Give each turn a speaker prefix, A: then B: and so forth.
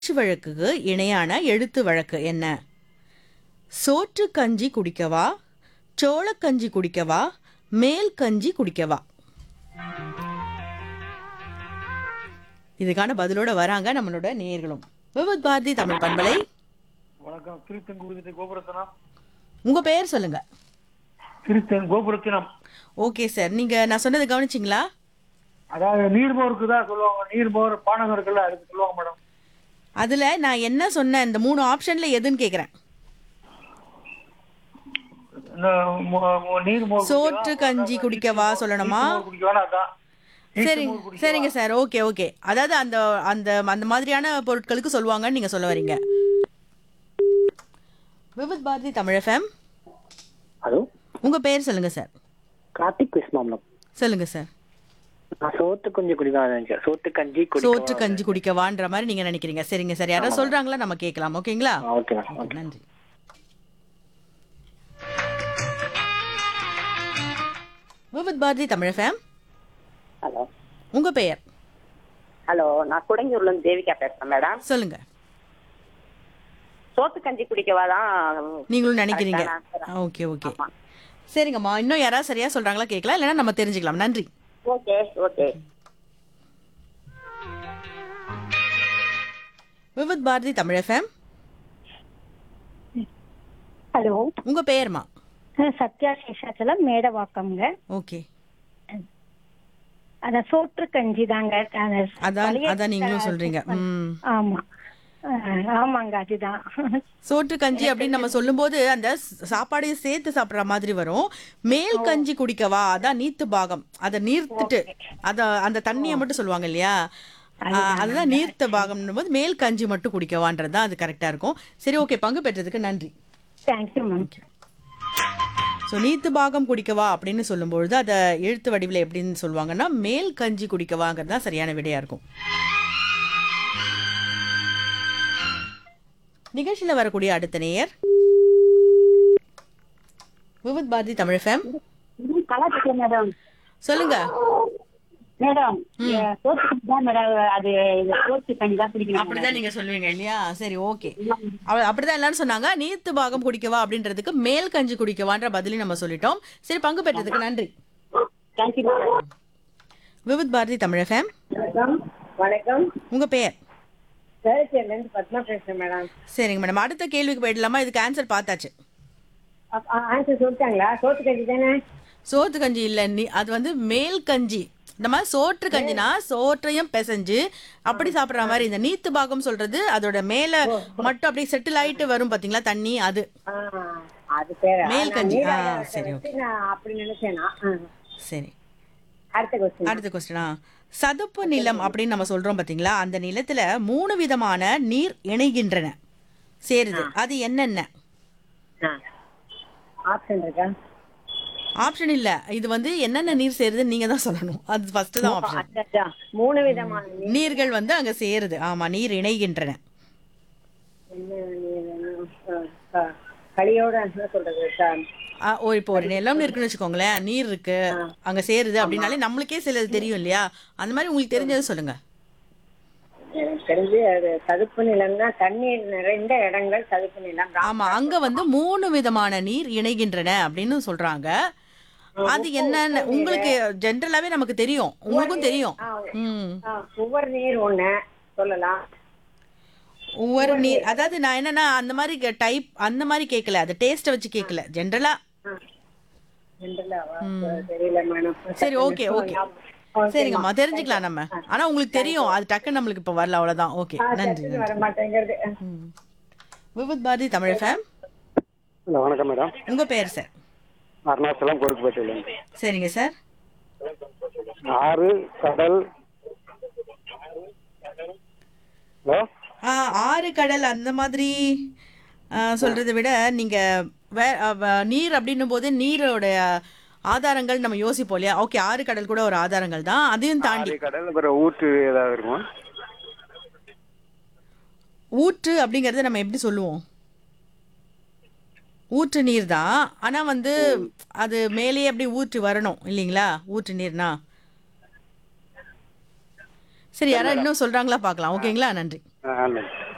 A: பேச்சு வழக்குக்கு இணையான எழுத்து வழக்கு என்ன சோற்று கஞ்சி குடிக்கவா சோளக்கஞ்சி குடிக்கவா மேல் கஞ்சி குடிக்கவா இதுக்கான பதிலோட வராங்க நம்மளோட நேயர்களும் விபத் பாரதி தமிழ் பண்பலை
B: வணக்கம் திருத்தங்குருதி கோபுரத்தினம்
A: உங்க பெயர் சொல்லுங்க
B: திருத்தன் கோபுரத்தினம்
A: ஓகே சார் நீங்க நான் சொன்னதை கவனிச்சிங்களா
B: அதாவது நீர்மோருக்கு தான் சொல்லுவாங்க நீர்மோர் பானகம் இருக்குல்ல அதுக்கு சொல்லுவாங்க மேடம்
A: அதுல நான் என்ன சொன்னேன் இந்த மூணு ஆப்ஷன்ல எதுன்னு கேக்குறேன்
B: இந்த மு- மு- நீர்மோர்
A: சோற்று கஞ்சி குடிக்கவா சொல்லணுமா
B: நீர்மோர் குடிக்கவானா அதான்
A: சரிங்க சரிங்க சார் ஓகே ஓகே அதாவது அந்த அந்த அந்த மாதிரியான பொருட்களுக்கு சொல்லுவாங்கன்னு நீங்க சொல்ல வரீங்க விபத் பாரதி தமிழ் எஃப்எம்
C: ஹலோ
A: உங்க பெயர் சொல்லுங்க சார்
C: கார்த்திக் விஸ்மாம்லம்
A: சொல்லுங்க சார்
C: நான் சோத்து கொஞ்சம் குடிக்கலாம் நினைச்சேன் சோத்து கஞ்சி குடி
A: சோற்று கஞ்சி குடிக்கவான்ற மாதிரி நீங்க நினைக்கிறீங்க சரிங்க சார் யாராவது சொல்றாங்களா நம்ம கேட்கலாம் ஓகேங்களா
C: ஓகே மேம்
A: ஓகே, நன்றி விபத் பாரதி தமிழ் எஃப்எம்
D: ஹலோ
A: உங்க பெயர்
D: ஹலோ நான் குடங்கியூர்ல இருந்து தேவிகா பேசுறேன் மேடம்
A: சொல்லுங்க
D: சோத்து கஞ்சி குடிக்கவா தான்
A: நீங்களும் நினைக்கிறீங்க
D: Correct ஆன
A: ஓகே ஓகே
D: ஆமா.
A: சரிங்கம்மா இன்னும் யாராவது சரியா சொல்றாங்களா கேட்கலாம் இல்லைன்னா நம்ம தெரிஞ்சுக்கலாம் நன்றி
D: okay okay
A: Vividh Bharati Tamil FM
E: hello
A: உங்க பெயர்மா
E: சத்யா சேஷாச்சலம் மேடவாக்கம்ங்க
A: ஓகே
E: அத சோற்று கஞ்சி தாங்க அந்த
A: அதான்
E: பழைய-
A: அதான் நீங்களும் சொல்றீங்க ம்
E: ஆமா அஹ், ஆமாங்க அதுதான்
A: சோற்று கஞ்சி அப்படின்னு நம்ம சொல்லும்போது அந்த ஸ்- சாப்பாடையும் சேர்த்து சாப்பிடுற மாதிரி வரும் மேல் கஞ்சி குடிக்கவா அதான் நீத்து பாகம் அதை நீர்த்துட்டு அத அந்த தண்ணியை மட்டும் சொல்லுவாங்க இல்லையா ஆ, அதுதான் நீர்த்த பாகம்னும் போது மேல் கஞ்சி மட்டும் குடிக்கவான்றது தான் அது கரெக்டா இருக்கும் சரி ஓகே பங்கு பெற்றதுக்கு நன்றி
E: தேங்க்யூ மேம்
A: ஸோ நீத்து பாகம் குடிக்கவா அப்படின்னு சொல்லும்பொழுது அதை எழுத்து வடிவில் எப்படின்னு சொல்லுவாங்கன்னா மேல் கஞ்சி குடிக்கவாங்கிறது தான் சரியான விடையா இருக்கும் நிகழ்ச்சியில் வரக்கூடிய அடுத்த நேயர் விவித் பாரதி தமிழ் ஃபேம்
E: கலாச்சாரம் மேடம்
A: சொல்லுங்க
E: மேடம் சோற்று கஞ்சி தான் மேடம் அது சோற்று கஞ்சி தான் குடிக்கணும்
A: அப்படிதான் நீங்க சொல்லுவீங்க இல்லையா சரி ஓகே அப்படிதான் எல்லாரும் சொன்னாங்க நீத்து பாகம் குடிக்கவா அப்படின்றதுக்கு மேல் கஞ்சி குடிக்கவான்ற பதிலையும் நம்ம சொல்லிட்டோம் சரி பங்கு பெற்றதுக்கு நன்றி
E: thank you madam
A: Vividh Bharati Tamil FM
D: வணக்கம் வணக்கம்
A: உங்க பெயர்
D: சேலத்தில இருந்து பத்மா பேசுறேன் மேடம்
A: சரிங்க மேடம் அடுத்த கேள்விக்கு போயிடலாமா இதுக்கு ஆன்சர் பார்த்தாச்சு
D: ஆன்சர் சொல்லிட்டாங்களா சோத்து கஞ்சி தானே
A: சோத்து கஞ்சி இல்ல நீ அது வந்து மேல் கஞ்சி இந்த மாதிரி சோற்று கஞ்சினா சோற்றையும் பிசைஞ்சு அப்படி சாப்பிடுற மாதிரி இந்த நீத்து பாகம் சொல்றது அதோட மேல மட்டும் அப்படியே செட்டில் ஆயிட்டு வரும் பாத்தீங்களா தண்ணி அது
D: ஆ, அது பேர
A: மேல் கஞ்சி ஆ சரி ஓகே
D: நான் அப்படி நினைச்சேனா ஆ.
A: சரி
D: அடுத்த கொஸ்டின்
A: அடுத்த கொஸ்டினா சதுப்பு நிலம் அப்படின்னு நம்ம சொல்றோம் பாத்தீங்களா அந்த நிலத்துல மூணு விதமான நீர் இணைகின்றன சேருது அது என்னென்ன
D: ஆப்ஷன் இருக்கா
A: ஆப்ஷன் இல்ல இது வந்து என்னென்ன நீர் சேருதுன்னு நீங்க தான் சொல்லணும் அது ஃபர்ஸ்ட் தான் ஆப்ஷன்
D: அச்சா, மூணு விதமான நீர்.
A: நீர்கள் வந்து அங்க சேருது ஆமா நீர் இணைகின்றன
D: என்ன நீர்? ஆ, ஆ, களியோட என்ன சொல்றது சார்
A: ஆ, ஓ இப்போ ஒரு நிலம் இருக்குன்னு வச்சுக்கோங்களேன் நீர் இருக்கு அங்க சேருது அப்படின்னாலே நம்மளுக்கே சிலது தெரியும் இல்லையா அந்த மாதிரி உங்களுக்கு தெரிஞ்சதை சொல்லுங்க
D: எனக்கு தெரிஞ்சு அது சதுப்பு நிலம்னா தண்ணீர் நிறைந்த இடங்கள் சதுப்பு நிலம் தான்.
A: ஆமா அங்க வந்து மூணு விதமான நீர் இணைகின்றன அப்படின்னு சொல்றாங்க அது என்னன்னு உங்களுக்கு ஜென்ரலாவே நமக்கு தெரியும் உங்களுக்கும் தெரியும் ம்
D: ஆ, உவர் நீர் ஒண்ணு சொல்லலாம்
A: ஒவ்வொரு நீர் அதாவது நான் என்னன்னா அந்த மாதிரி டைப் அந்த மாதிரி கேட்கல அது டேஸ்ட்டை வச்சு கேட்கல ஜென்ரலா
D: ஆ. ஜென்ரலாவா? தெரியல மேடம்
A: சரி ஓகே ஓகே சரிங்கம்மா தெரிஞ்சுக்கலாம் நம்ம ஆனா உங்களுக்கு தெரியும் அது டக்குன்னு நம்மளுக்கு இப்ப வரல அவ்வளவுதான் ஓகே நன்றி நன்றி
D: வர மாட்டேங்கிறது
A: ம். விவித் பாரதி தமிழ் ஃபேம்
C: ஹலோ வணக்கம் மேடம்
A: உங்க பேர் சார்
C: அருணாச்சலம் பொறுப்புப்பட்டியிலேருந்து
A: சரிங்க சார்
C: ஆறு கடல் ஹலோ
A: ஆ, ஆறு கடல் அந்த மாதிரி ஆ, சொல்றதை விட நீங்க வே- அ, வ- நீர் அப்படின்னும் போது நீரோட ஆதாரங்கள் நம்ம யோசிப்போம் இல்லையா ஓகே ஆறு கடல் கூட ஒரு ஆதாரங்கள் தான் அதையும் தாண்டி
C: ஆறு கடல் அப்புறம் ஊற்று ஏதாவது இருக்குமா
A: ஊற்று அப்படிங்கறத நம்ம எப்படி சொல்லுவோம் ஊற்று நீர் தான் ஆனா வந்து அது மேலேயே அப்படி ஊற்று வரணும் இல்லைங்களா ஊற்று நீர்னா சரி யாரா இன்னும் சொல்றாங்களா பார்க்கலாம் ஓகேங்களா நன்றி
C: ஆ நன்றி